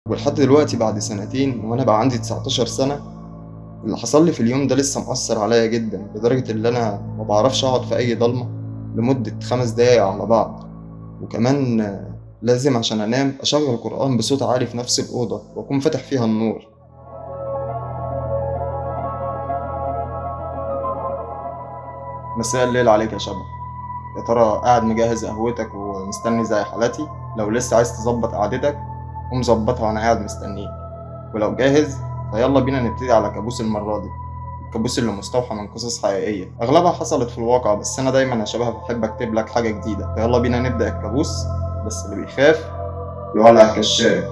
ولحد دلوقتي بعد سنتين وأنا بقى عندي 19 سنة اللي حصل لي في اليوم ده لسه مأثر عليا جدا لدرجة إن أنا ما بعرفش أقعد في أي ضلمة لمدة خمس دقايق على بعض وكمان آه، لازم عشان أنام أشغل القرآن بصوت عالي في نفس الأوضة وأكون فاتح فيها النور مساء الليل عليك يا شباب يا ترى قاعد مجهز قهوتك ومستني زي حالتي لو لسه عايز تظبط قعدتك قوم ظبطها وانا قاعد مستنيك ولو جاهز فيلا بينا نبتدي على كابوس المرة دي الكابوس اللي مستوحى من قصص حقيقية أغلبها حصلت في الواقع بس أنا دايما يا شباب بحب أكتب لك حاجة جديدة فيلا بينا نبدأ الكابوس بس اللي بيخاف يولع كشاف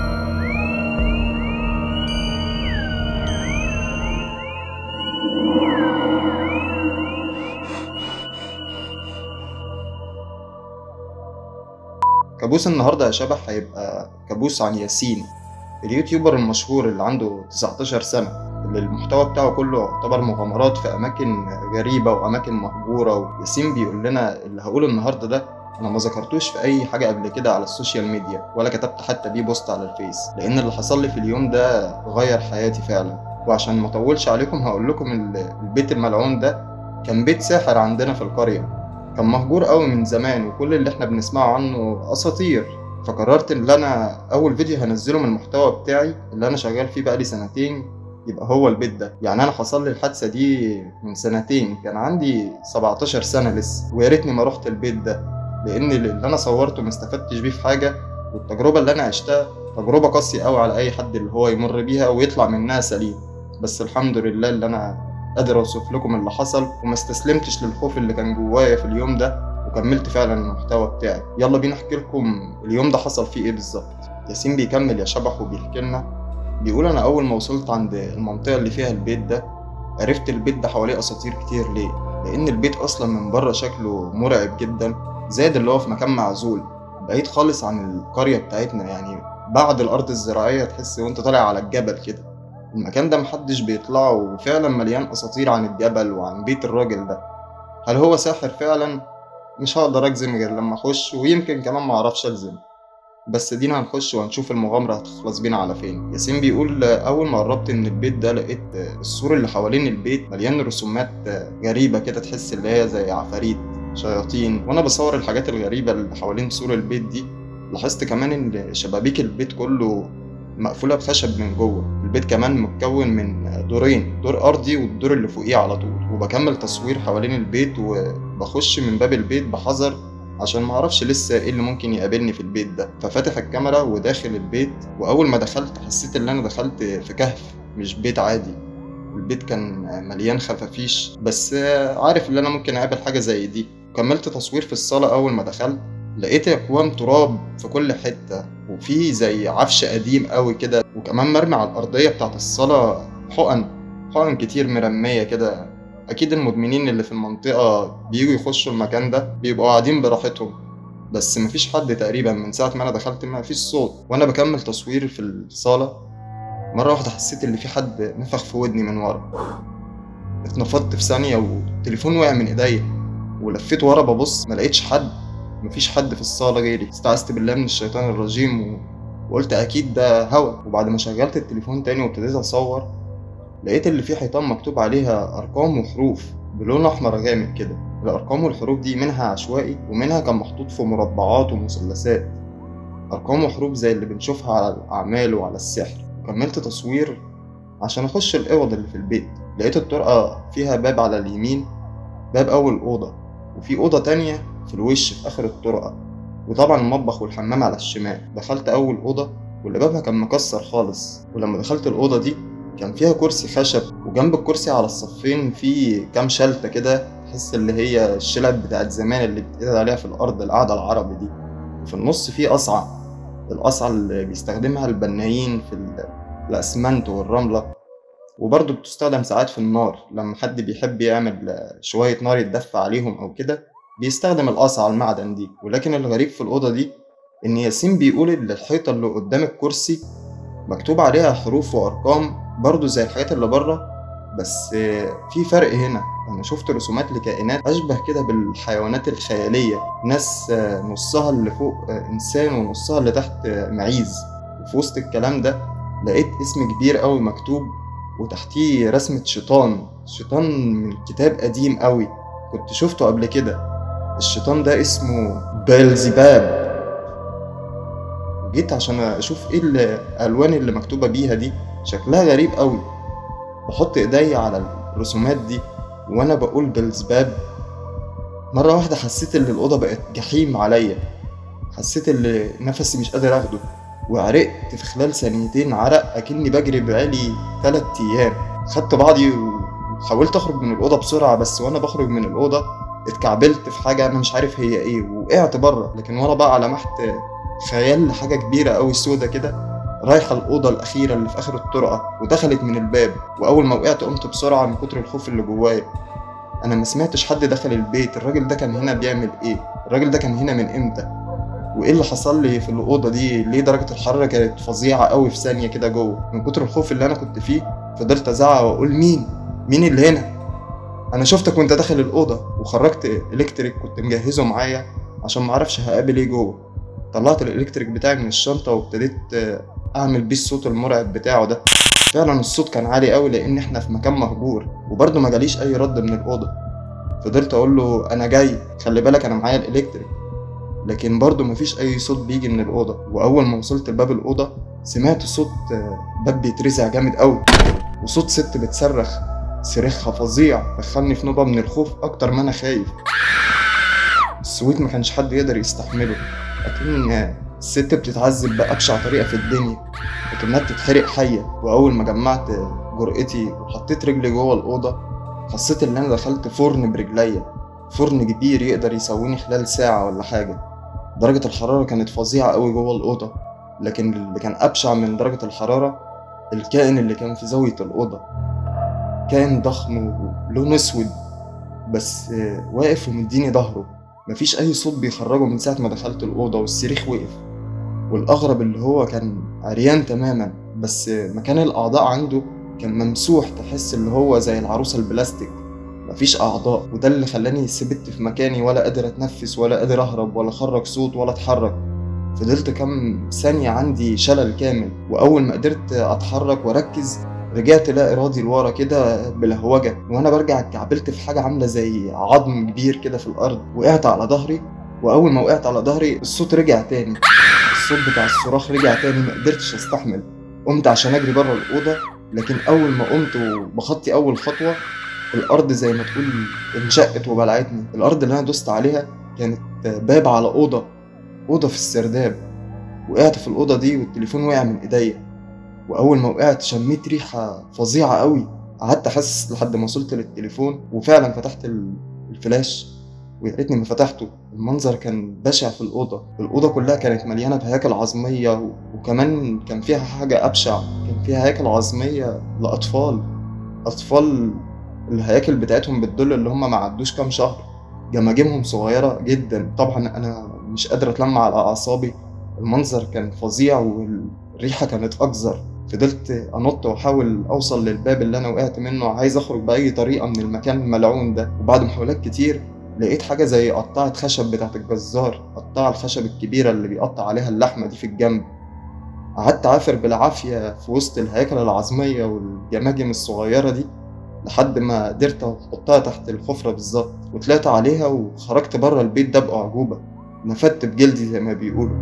كابوس النهاردة يا شبح هيبقى كابوس عن ياسين اليوتيوبر المشهور اللي عنده 19 سنة اللي المحتوى بتاعه كله يعتبر مغامرات في أماكن غريبة وأماكن مهجورة وياسين بيقول لنا اللي هقوله النهاردة ده أنا ما ذكرتوش في أي حاجة قبل كده على السوشيال ميديا ولا كتبت حتى بيه بوست على الفيس لأن اللي حصل لي في اليوم ده غير حياتي فعلا وعشان ما أطولش عليكم هقول لكم ال- البيت الملعون ده كان بيت ساحر عندنا في القرية كان مهجور قوي من زمان وكل اللي احنا بنسمعه عنه اساطير فقررت ان انا اول فيديو هنزله من المحتوى بتاعي اللي انا شغال فيه بقالي سنتين يبقى هو البيت ده يعني انا حصل لي الحادثه دي من سنتين كان عندي 17 سنه لسه ويا ريتني ما رحت البيت ده لان اللي انا صورته ما استفدتش بيه في حاجه والتجربه اللي انا عشتها تجربه قاسيه قوي على اي حد اللي هو يمر بيها ويطلع منها سليم بس الحمد لله اللي انا قادر اوصف لكم اللي حصل وما استسلمتش للخوف اللي كان جوايا في اليوم ده وكملت فعلا المحتوى بتاعي يلا بينا احكي لكم اليوم ده حصل فيه ايه بالظبط ياسين بيكمل يا شبح وبيحكي لنا بيقول انا اول ما وصلت عند المنطقه اللي فيها البيت ده عرفت البيت ده حواليه اساطير كتير ليه لان البيت اصلا من بره شكله مرعب جدا زائد اللي هو في مكان معزول بعيد خالص عن القريه بتاعتنا يعني بعد الارض الزراعيه تحس وانت طالع على الجبل كده المكان ده محدش بيطلعه وفعلا مليان اساطير عن الجبل وعن بيت الراجل ده هل هو ساحر فعلا مش هقدر اجزم غير لما اخش ويمكن كمان ما اعرفش اجزم بس دينا هنخش وهنشوف المغامرة هتخلص بينا على فين ياسين بيقول أول ما قربت من البيت ده لقيت السور اللي حوالين البيت مليان رسومات غريبة كده تحس اللي هي زي عفاريت شياطين وأنا بصور الحاجات الغريبة اللي حوالين سور البيت دي لاحظت كمان إن شبابيك البيت كله مقفولة بخشب من جوه البيت كمان متكون من دورين دور أرضي والدور اللي فوقيه على طول وبكمل تصوير حوالين البيت وبخش من باب البيت بحذر عشان ما اعرفش لسه ايه اللي ممكن يقابلني في البيت ده ففاتح الكاميرا وداخل البيت واول ما دخلت حسيت ان انا دخلت في كهف مش بيت عادي البيت كان مليان خفافيش بس عارف ان انا ممكن اقابل حاجه زي دي كملت تصوير في الصاله اول ما دخلت لقيت اكوام تراب في كل حته وفي زي عفش قديم قوي كده وكمان مرمي على الارضيه بتاعت الصاله حقن حقن كتير مرميه كده اكيد المدمنين اللي في المنطقه بييجوا يخشوا المكان ده بيبقوا قاعدين براحتهم بس مفيش حد تقريبا من ساعه ما انا دخلت مفيش صوت وانا بكمل تصوير في الصاله مره واحده حسيت ان في حد نفخ في ودني من ورا اتنفضت في ثانيه والتليفون وقع من ايديا ولفيت ورا ببص ما لقيتش حد مفيش حد في الصاله غيري استعذت بالله من الشيطان الرجيم و... وقلت اكيد ده هوا وبعد ما شغلت التليفون تاني وابتديت اصور لقيت اللي فيه حيطان مكتوب عليها أرقام وحروف بلون أحمر غامق كده الأرقام والحروف دي منها عشوائي ومنها كان محطوط في مربعات ومثلثات أرقام وحروف زي اللي بنشوفها على الأعمال وعلى السحر كملت تصوير عشان أخش الأوض اللي في البيت لقيت الطرقة فيها باب على اليمين باب أول أوضة وفي أوضة تانية في الوش في آخر الطرقة وطبعا المطبخ والحمام على الشمال دخلت أول أوضة واللي بابها كان مكسر خالص ولما دخلت الأوضة دي كان فيها كرسي خشب وجنب الكرسي على الصفين في كام شلتة كده تحس اللي هي الشلت بتاعت زمان اللي بتتقعد عليها في الأرض القعدة العربي دي وفي النص في قصعة القصعة اللي بيستخدمها البنايين في الأسمنت والرملة وبرضه بتستخدم ساعات في النار لما حد بيحب يعمل شوية نار يتدفى عليهم أو كده بيستخدم القصعة المعدن دي ولكن الغريب في الأوضة دي إن ياسين بيقول إن الحيطة اللي قدام الكرسي مكتوب عليها حروف وأرقام برضه زي الحاجات اللي بره بس في فرق هنا انا شفت رسومات لكائنات اشبه كده بالحيوانات الخياليه ناس نصها اللي فوق انسان ونصها اللي تحت معيز وفي وسط الكلام ده لقيت اسم كبير قوي مكتوب وتحتيه رسمة شيطان شيطان من كتاب قديم قوي كنت شفته قبل كده الشيطان ده اسمه بيلزباب جيت عشان اشوف ايه الالوان اللي مكتوبة بيها دي شكلها غريب قوي بحط ايدي على الرسومات دي وانا بقول بيلزباب مرة واحدة حسيت ان الأوضة بقت جحيم عليا حسيت ان نفسي مش قادر اخده وعرقت في خلال ثانيتين عرق اكني بجري بقالي تلات ايام خدت بعضي وحاولت اخرج من الاوضه بسرعه بس وانا بخرج من الاوضه اتكعبلت في حاجه انا مش عارف هي ايه وقعت بره لكن وانا بقى لمحت خيال حاجه كبيره قوي سودا كده رايحه الاوضه الاخيره اللي في اخر الطرقه ودخلت من الباب واول ما وقعت قمت بسرعه من كتر الخوف اللي جوايا انا ما سمعتش حد دخل البيت الراجل ده كان هنا بيعمل ايه الراجل ده كان هنا من امتى وايه اللي حصل لي في الاوضه دي ليه درجه الحراره كانت فظيعه قوي في ثانيه كده جوه من كتر الخوف اللي انا كنت فيه فضلت ازعق واقول مين مين اللي هنا انا شفتك وانت داخل الاوضه وخرجت الكتريك كنت مجهزه معايا عشان ما اعرفش هقابل ايه جوه طلعت الالكتريك بتاعي من الشنطه وابتديت اعمل بيه الصوت المرعب بتاعه ده فعلا الصوت كان عالي قوي لان احنا في مكان مهجور وبرضه ما جاليش اي رد من الاوضه فضلت اقول له انا جاي خلي بالك انا معايا الالكتريك لكن برضه مفيش اي صوت بيجي من الاوضه واول ما وصلت لباب الاوضه سمعت صوت باب بيترزع جامد قوي وصوت ست بتصرخ صريخها فظيع دخلني في نوبه من الخوف اكتر ما انا خايف السويت ما كانش حد يقدر يستحمله لكن الست بتتعذب بأبشع طريقة في الدنيا لكنها بتتحرق حية وأول ما جمعت جرأتي وحطيت رجلي جوه الأوضة حسيت إن أنا دخلت فرن برجليا فرن كبير يقدر يسويني خلال ساعة ولا حاجة درجة الحرارة كانت فظيعة أوي جوه الأوضة لكن اللي كان أبشع من درجة الحرارة الكائن اللي كان في زاوية الأوضة كائن ضخم ولونه أسود بس واقف ومديني ظهره مفيش أي صوت بيخرجه من ساعة ما دخلت الأوضة والصريخ وقف والأغرب اللي هو كان عريان تماما بس مكان الأعضاء عنده كان ممسوح تحس اللي هو زي العروسة البلاستيك مفيش أعضاء وده اللي خلاني سبت في مكاني ولا قادر أتنفس ولا قادر أهرب ولا أخرج صوت ولا أتحرك فضلت كام ثانية عندي شلل كامل وأول ما قدرت أتحرك وأركز رجعت لا إرادي لورا كده بلهوجة وأنا برجع اتكعبلت في حاجة عاملة زي عظم كبير كده في الأرض وقعت على ظهري وأول ما وقعت على ظهري الصوت رجع تاني الصوت بتاع الصراخ رجع تاني ما قدرتش أستحمل قمت عشان أجري بره الأوضة لكن أول ما قمت وبخطي أول خطوة الأرض زي ما تقول انشقت وبلعتني الأرض اللي أنا دوست عليها كانت باب على أوضة أوضة في السرداب وقعت في الأوضة دي والتليفون وقع من إيديا وأول ما وقعت شميت ريحة فظيعة قوي قعدت أحسس لحد ما وصلت للتليفون وفعلا فتحت الفلاش ويا ريتني ما فتحته المنظر كان بشع في الأوضة الأوضة كلها كانت مليانة بهياكل عظمية وكمان كان فيها حاجة أبشع كان فيها هياكل عظمية لأطفال أطفال الهياكل بتاعتهم بتدل اللي هم ما عدوش كام شهر جماجمهم صغيرة جدا طبعا أنا مش قادر أتلمع على أعصابي المنظر كان فظيع والريحة كانت أقذر فضلت أنط وأحاول أوصل للباب اللي أنا وقعت منه عايز أخرج بأي طريقة من المكان الملعون ده وبعد محاولات كتير لقيت حاجة زي قطاعة خشب بتاعت الجزار قطاعة الخشب الكبيرة اللي بيقطع عليها اللحمة دي في الجنب قعدت عافر بالعافية في وسط الهياكل العظمية والجماجم الصغيرة دي لحد ما قدرت احطها تحت الحفرة بالظبط وطلعت عليها وخرجت بره البيت ده بأعجوبة نفدت بجلدي زي ما بيقولوا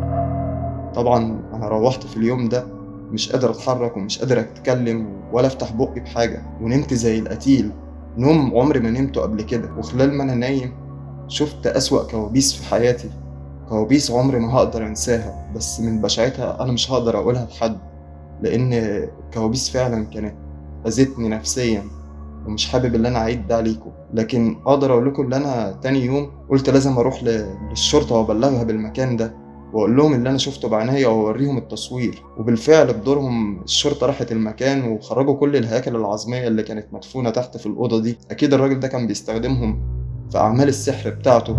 طبعا انا روحت في اليوم ده مش قادر اتحرك ومش قادر اتكلم ولا افتح بقي بحاجة ونمت زي القتيل نوم عمري ما نمته قبل كده وخلال ما انا نايم شفت أسوأ كوابيس في حياتي كوابيس عمري ما هقدر انساها بس من بشاعتها انا مش هقدر اقولها لحد لان كوابيس فعلا كانت اذتني نفسيا ومش حابب ان انا اعيد ده عليكم لكن اقدر اقول لكم ان انا تاني يوم قلت لازم اروح للشرطه وابلغها بالمكان ده واقول لهم اللي انا شفته بعينيا واوريهم التصوير وبالفعل بدورهم الشرطه راحت المكان وخرجوا كل الهياكل العظميه اللي كانت مدفونه تحت في الاوضه دي اكيد الراجل ده كان بيستخدمهم في اعمال السحر بتاعته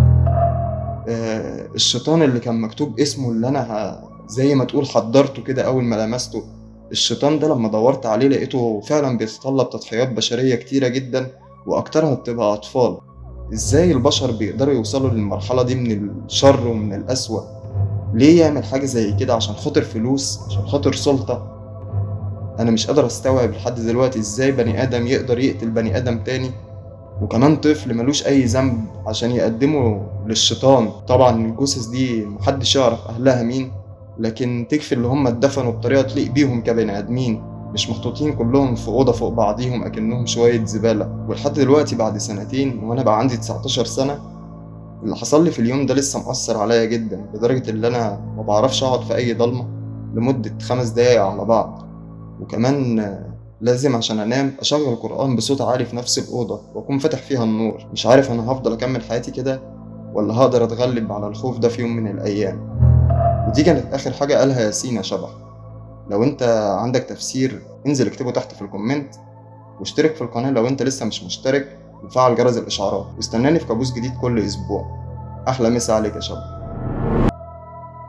آه الشيطان اللي كان مكتوب اسمه اللي انا زي ما تقول حضرته كده اول ما لمسته الشيطان ده لما دورت عليه لقيته فعلا بيتطلب تضحيات بشرية كتيرة جدا وأكترها بتبقى أطفال إزاي البشر بيقدروا يوصلوا للمرحلة دي من الشر ومن الأسوأ ليه يعمل حاجة زي كده عشان خاطر فلوس عشان خاطر سلطة أنا مش قادر أستوعب لحد دلوقتي إزاي بني آدم يقدر يقتل بني آدم تاني وكمان طفل ملوش أي ذنب عشان يقدمه للشيطان طبعا الجثث دي محدش يعرف أهلها مين لكن تكفي اللي هم اتدفنوا بطريقة تليق بيهم كبني آدمين مش محطوطين كلهم في أوضة فوق بعضيهم أكنهم شوية زبالة ولحد دلوقتي بعد سنتين وأنا بقى عندي 19 سنة اللي حصل لي في اليوم ده لسه مأثر عليا جدا لدرجة إن أنا ما بعرفش أقعد في أي ضلمة لمدة خمس دقايق على بعض وكمان لازم عشان أنام أشغل قرآن بصوت عالي في نفس الأوضة وأكون فاتح فيها النور مش عارف أنا هفضل أكمل حياتي كده ولا هقدر أتغلب على الخوف ده في يوم من الأيام ودي كانت آخر حاجة قالها ياسين يا شبح لو أنت عندك تفسير انزل اكتبه تحت في الكومنت واشترك في القناة لو أنت لسه مش مشترك وفعل جرس الإشعارات واستناني في كابوس جديد كل أسبوع أحلى مسا عليك يا شباب